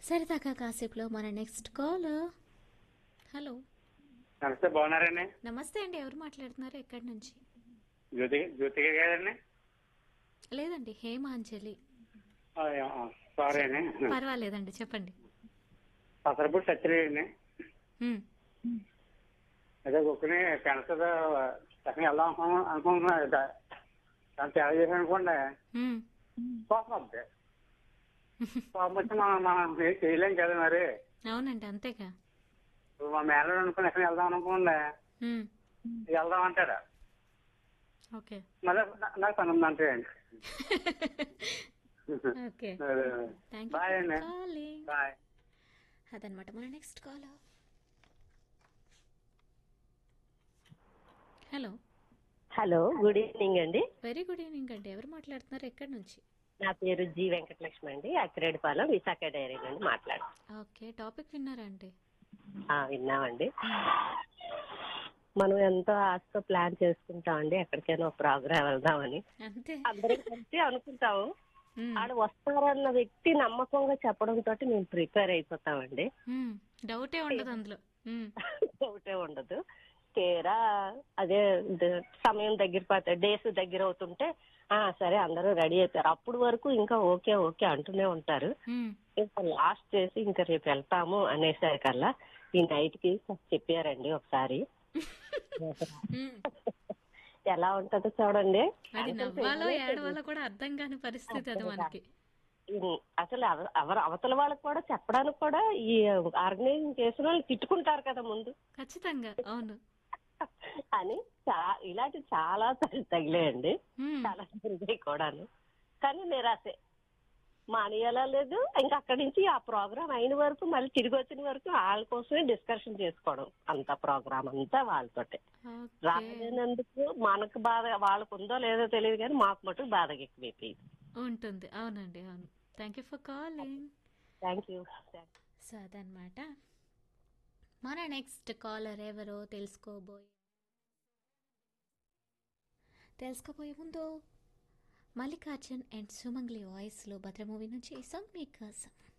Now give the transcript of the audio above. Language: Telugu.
సరిదాకా కాసేపులో మన నెక్స్ట్ కాల్ హలో నమస్తే బాగున్నారండి నమస్తే అండి ఎవరు మాట్లాడుతున్నారు ఎక్కడి నుంచి జ్యోతి జ్యోతిక గారండి లేదండి హేమాంజలి సారీ అండి పర్వాలేదండి చెప్పండి పసరపూడి సత్యరేయండి హ్మ్. అదే కూర్చుని ఫ్రెండ్స్ ఎక్కడికి వెళ్దాం అనుకున్నా- అనుకుంటున్నా కదా దాన్ని తేడా చేసాను అనుకోండి హ్మ్. కోపం వద్దే కోపం వచ్చి మనం మనం ఏం చేయలేం కదా మరి అవునండి అంతేగా ఇప్పుడు మా మేనర్ అనుకుని ఎక్కడికి వెళ్దాం అనుకోండి హ్మ్. వెళ్దాం అంటాడు ఓకే మళ్ళీ నా- నాకు పని ఉందంటే ఓకే అదే. థ్యాంక్ బాయ్ అండి యూ కాలింగ్ బాయ్ అదనమాట మన next call hello hello good evening అండి వెరీ గుడ్ ఈవినింగ్ అండి ఎవరు మాట్లాడుతున్నారు ఎక్కడి నుంచి నా పేరు జి వెంకటలక్ష్మి అండి అక్కిరేడిపాలెం విశాఖ డైరీ నుండి మాట్లాడు ఓకే టాపిక్ విన్నారా అండి ఆ, విన్నామండి మనం ఎంతో ఆశతో ప్లాన్ చేసుకుంటామండి ఎక్కడికైనా ఒక ప్రోగ్రామ్ వెళ్దామని అంతే అందరం కలిసి అనుకుంటాము మ్మ్. ఆడ వస్తారన్న వ్యక్తి నమ్మకంగా చెప్పడం తోటి మేము ప్రిపేర్ అయిపోతామండి మ్మ్. డౌటే ఉండదు అందులో మ్మ్. ఒకటే ఉండదు తీరా అదే ద- సమయం దగ్గర పడ డేస్ దగ్గర అవుతుంటే ఆ సరే అందరూ రెడీ అయిపోయారు అప్పుడు వరకు ఇంకా ఓకే ఓకే అంటూనే ఉంటారు మ్మ్. ఇంకా లాస్ట్ చేసి ఇంకా రేపు వెళ్తాము అనేసరికల్లా ఈ నైట్ కి చెప్పారండి ఒకసారి మ్మ్. ఎలా ఉంటుందో చూడండి అది నవ్వాలో ఏడవాలో కూడా అర్థం కాని పరిస్థితి అది మనకి ఉమ్, అసలు ఎవ- ఎవరు అవతల వాళ్ళకి కూడా చెప్పడానికి కూడా ఈ ఆర్గనైజింగ్ చేసిన వాళ్ళు తిట్టుకుంటారు కదా ముందు ఖచ్చితంగా అవును అని చా- ఇలాంటి చాలా సార్లు తగిలేయండి మ్మ్. చాలా జరిగాయి కూడాను కానీ నిరాశే మానేయాలా లేదు ఇంకా అక్కడి నుంచి ఆ ప్రోగ్రామ్ అయిన వరకు మళ్ళీ తిరిగి వచ్చిన వరకు వాళ్ళ కోసమే డిస్కషన్ చేసుకోవడం అంత ప్రోగ్రామ్ అంతా వాళ్ళతోటే ఓకే రాలేనందుకు మనకు బాధ వాళ్ళకు ఉందో లేదో తెలియదు కానీ మాకు మటుకు బాధగా ఎక్కువైపోయింది ఉంటుంది అవునండి అవును thank you for calling thank you so అదనమాట మన నెక్స్ట్ కాలర్ ఎవరో తెలుసుకోబోయే తెలుసుకోబోయే ముందు మల్లికార్జున్ అండ్ సుమంగ్లి వాయిస్లో భద్ర మూవీ నుంచి ఈ సాంగ్ మీకోసం